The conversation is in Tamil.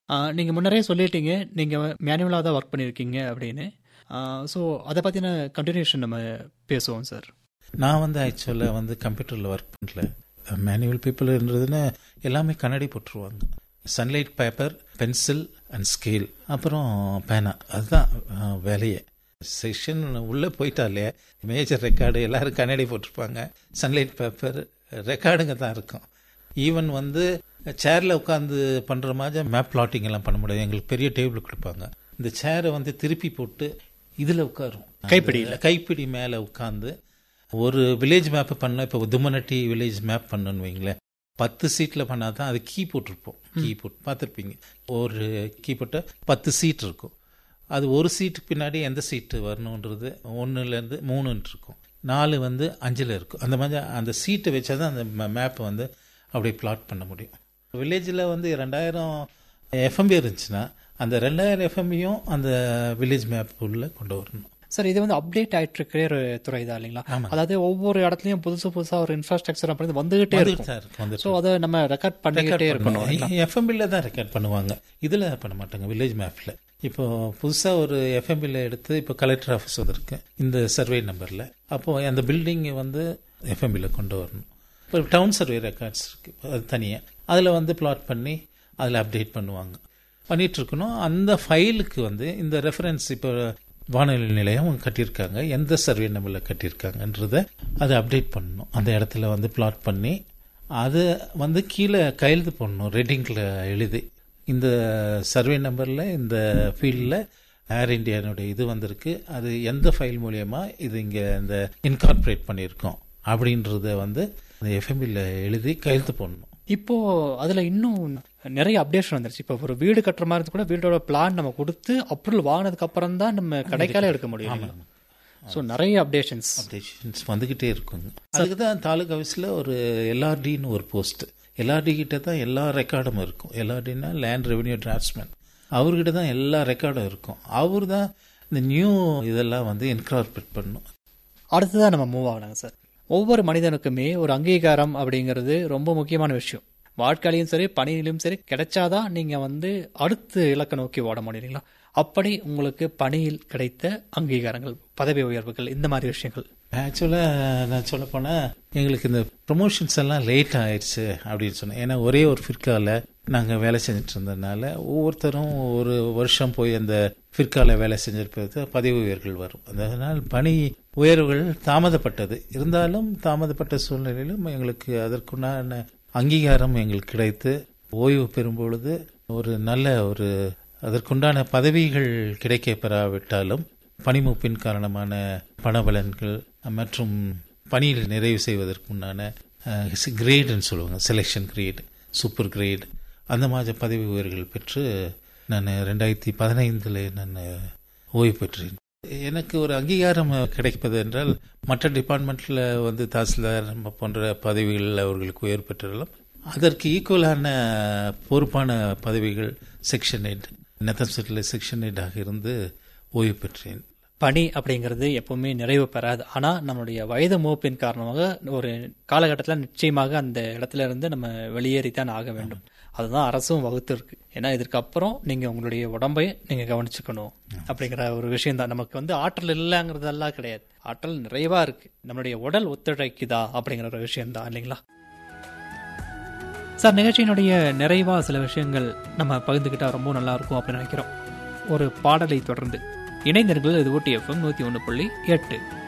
நீங்கள் முன்னரே சொல்லிட்டீங்க நீங்கள் மேனுவலாக தான் ஒர்க் பண்ணியிருக்கீங்க அப்படின்னு ஸோ அதை பற்றின கண்டினியூஷன் நம்ம பேசுவோம் சார் நான் வந்து ஆக்சுவலாக வந்து கம்ப்யூட்டரில் ஒர்க் பண்ணல மேனுவல் பீப்புள்ன்றதுன்னு எல்லாமே கண்ணாடி போட்டுருவாங்க sunlight paper pencil and scale அப்புறம் பேனா அதுதான் அஹ், வேலையே செஷன் உள்ளே போயிட்டாலே மேஜர் ரெக்கார்டு எல்லாரும் கண்ணாடி போட்டிருப்பாங்க சன்லைட் பேப்பர் ரெக்கார்டுங்க தான் இருக்கும் ஈவன் வந்து சேரில் உட்காந்து பண்ணுற மாதிரி மேப் பிளாட்டிங் எல்லாம் பண்ண முடியாது எங்களுக்கு பெரிய டேபிள் கொடுப்பாங்க இந்த சேரை வந்து திருப்பி போட்டு இதில் உட்காரும் கைப்பிடியில. கைப்பிடி மேலே உட்காந்து ஒரு வில்லேஜ் மேப் பண்ண இப்போ தும்மநட்டி வில்லேஜ் மேப் பண்ணணும்னு வைங்களேன் பத்து சீட்டில் பண்ணால் தான் அது கீ போட்டிருப்போம் கீ போட்டு பார்த்துருப்பீங்க ஒரு கீ போட்ட பத்து சீட் இருக்கும் அது ஒரு சீட்டுக்கு பின்னாடி எந்த சீட்டு வரணுன்றது ஒன்றுலேருந்து மூணுன்னு இருக்கும் நாலு வந்து அஞ்சில் இருக்கும் அந்த மாதிரி அந்த சீட்டை வச்சா தான் அந்த மேப்பை வந்து அப்படியே பிளாட் பண்ண முடியும் வில்லேஜில் வந்து ரெண்டாயிரம் எஃப்எம்பி இருந்துச்சுன்னா அந்த ரெண்டாயிரம் எஃப்எம்பியும் அந்த வில்லேஜ் மேப் உள்ள கொண்டு வரணும் சார் இது வந்து அப்டேட் ஆயிட்டு இருக்கிற ஒரு துறை தான் இல்லைங்களா ஆமா. அதாவது ஒவ்வொரு இடத்துலயும் புதுசு புதுசா ஒரு இன்ஃப்ராஸ்ட்ரக்சர் அப்படி வந்துகிட்டே வந்துட்டு இருக்கும் தான் இருக்கும் வந்துட்டு ஸோ அதை நம்ம ரெக்கார்ட் பண்ணிக்கிட்டே இருக்கணும் இல்லைங்களா? எஃப்எம்பியில் தான் ரெக்கார்ட் பண்ணுவாங்க இதில் பண்ண மாட்டாங்க வில்லேஜ் மேப்பில் இப்போ புதுசாக ஒரு எஃப்எம்பியில் எடுத்து இப்போ கலெக்டர் ஆஃபீஸ் இருக்கு இந்த சர்வே நம்பரில் அப்போ அந்த பில்டிங்கை வந்து எஃப்எம்பியில் கொண்டு வரணும் இப்போ டவுன் சர்வே ரெக்கார்ட்ஸ் இருக்கு அது தனியாக அதில் வந்து பிளாட் பண்ணி அதில் அப்டேட் பண்ணுவாங்க பண்ணிட்டு இருக்கணும் அந்த ஃபைலுக்கு வந்து இந்த ரெஃபரன்ஸ் இப்போ வானொலி நிலையம் கட்டியிருக்காங்க எந்த சர்வே நம்பரில் கட்டியிருக்காங்கன்றத அதை அப்டேட் பண்ணணும் அந்த இடத்துல வந்து பிளாட் பண்ணி அதை வந்து கீழே கையெழுத்து போடணும் ரெட்டிங்கில் எழுதி இந்த சர்வே நம்பரில் இந்த ஃபீல்டில் ஏர் இந்தியானுடைய இது வந்திருக்கு அது எந்த ஃபைல் மூலியமா இது இங்கே இந்த இன்கார்பரேட் பண்ணியிருக்கோம் அப்படின்றத வந்து அந்த எஃப்எம்பியில் எழுதி கையெழுத்து போடணும் இப்போ அதுல இன்னும் நிறைய அப்டேஷன் வந்துருச்சு இப்போ ஒரு வீடு கட்டுற மாதிரி இருந்தா கூட வீடோட பிளான் நம்ம கொடுத்து அப்ரூவல் வாங்கினதுக்கு அப்புறம் தான் நம்ம கடைக்கால எடுக்க முடியும் ஸோ நிறைய அப்டேஷன்ஸ் அப்டேஷன்ஸ் வந்துக்கிட்டே இருக்குங்க அதுக்கு தான் தாலுகா ஆஃபீஸில் ஒரு எல்ஆர்டின்னு ஒரு போஸ்ட் எல்ஆர்டி கிட்ட தான் எல்லா ரெக்கார்டும் இருக்கும் எல்ஆர்டினா லேண்ட் ரெவென்யூ டிரான்ஸ்மெண்ட் அவர்கிட்ட தான் எல்லா ரெக்கார்டும் இருக்கும் அவர் தான் இந்த நியூ இதெல்லாம் வந்து இன்கார்பரேட் பண்ணும் அடுத்ததான் நம்ம மூவ் ஆகலாங்க சார் ஒவ்வொரு மனிதனுக்குமே ஒரு அங்கீகாரம் அப்படிங்கிறது ரொம்ப முக்கியமான விஷயம் வாழ்க்கையிலையும் சரி பணியிலும் சரி கிடைச்சாதான் நீங்க வந்து அடுத்த இலக்கை நோக்கி ஓட முடியுங்களா அப்படி உங்களுக்கு பணியில் கிடைத்த அங்கீகாரங்கள் பதவி உயர்வுகள் இந்த மாதிரி விஷயங்கள் ஆக்சுவலாக நான் சொல்ல போனால் எங்களுக்கு இந்த ப்ரொமோஷன்ஸ் எல்லாம் லேட் ஆயிடுச்சு அப்படின்னு சொன்னேன் ஏன்னா ஒரே ஒரு ஃபிர்காவில் நாங்கள் வேலை செஞ்சுட்டு இருந்ததுனால ஒவ்வொருத்தரும் ஒரு வருஷம் போய் அந்த ஃபிர்காவில் வேலை செஞ்சிருப்பது பதவி உயர்வுகள் வரும் அதனால் பணி உயர்வுகள் தாமதப்பட்டது இருந்தாலும் தாமதப்பட்ட சூழ்நிலையிலும் எங்களுக்கு அதற்குண்டான அங்கீகாரம் எங்களுக்கு கிடைத்து ஓய்வு பெறும் பொழுது ஒரு நல்ல ஒரு அதற்குண்டான பதவிகள் கிடைக்க பெறாவிட்டாலும் பணிமூப்பின் காரணமான பணபலன்கள் மற்றும் பணியில் நிறைவு செய்வதற்கு உண்டான கிரேடுன்னு சொல்லுவாங்க செலெக்ஷன் கிரேட் சூப்பர் கிரேட் அந்த மாதிரி பதவி உயர்வுகள் பெற்று நான் ரெண்டாயிரத்தி பதினைந்தில் நான் ஓய்வு பெற்றேன் எனக்கு ஒரு அங்கீகாரம் கிடைப்பது என்றால் மற்ற டிபார்ட்மெண்ட்டில் வந்து தாசில்தார் போன்ற பதவிகள் அவர்களுக்கு உயர்வு பெற்றாலும் அதற்கு ஈக்குவலான பொறுப்பான பதவிகள் செக்ஷன் எயிட் நெத்தம்செட்டில் செக்ஷன் எயிட்டாக இருந்து ஓய்வு பெற்றேன் பணி அப்படிங்கிறது எப்பவுமே நிறைவு பெறாது ஆனா நம்மளுடைய வயது மூப்பின் காரணமாக ஒரு காலகட்டத்தில் நிச்சயமாக அந்த இடத்துல இருந்து நம்ம வெளியேறித்தான் ஆக வேண்டும் அதுதான் அரசும் வகுத்து இருக்கு ஏன்னா இதற்கு அப்புறம் நீங்க உங்களுடைய உடம்பை நீங்க கவனிச்சுக்கணும் அப்படிங்கிற ஒரு விஷயம் தான் நமக்கு வந்து ஆற்றல் இல்லைங்கிறதெல்லாம் கிடையாது ஆற்றல் நிறைவா இருக்கு நம்மளுடைய உடல் ஒத்துழைக்குதா அப்படிங்கிற ஒரு விஷயம் தான் இல்லைங்களா சார் நிகழ்ச்சியினுடைய நிறைவா சில விஷயங்கள் நம்ம பகிர்ந்துக்கிட்டா ரொம்ப நல்லா இருக்கும் அப்படின்னு நினைக்கிறோம் ஒரு பாடலை தொடர்ந்து இணைந்தர்கள் இது ஊட்டி எஃப்எம் நூத்தி ஒன்று புள்ளி எட்டு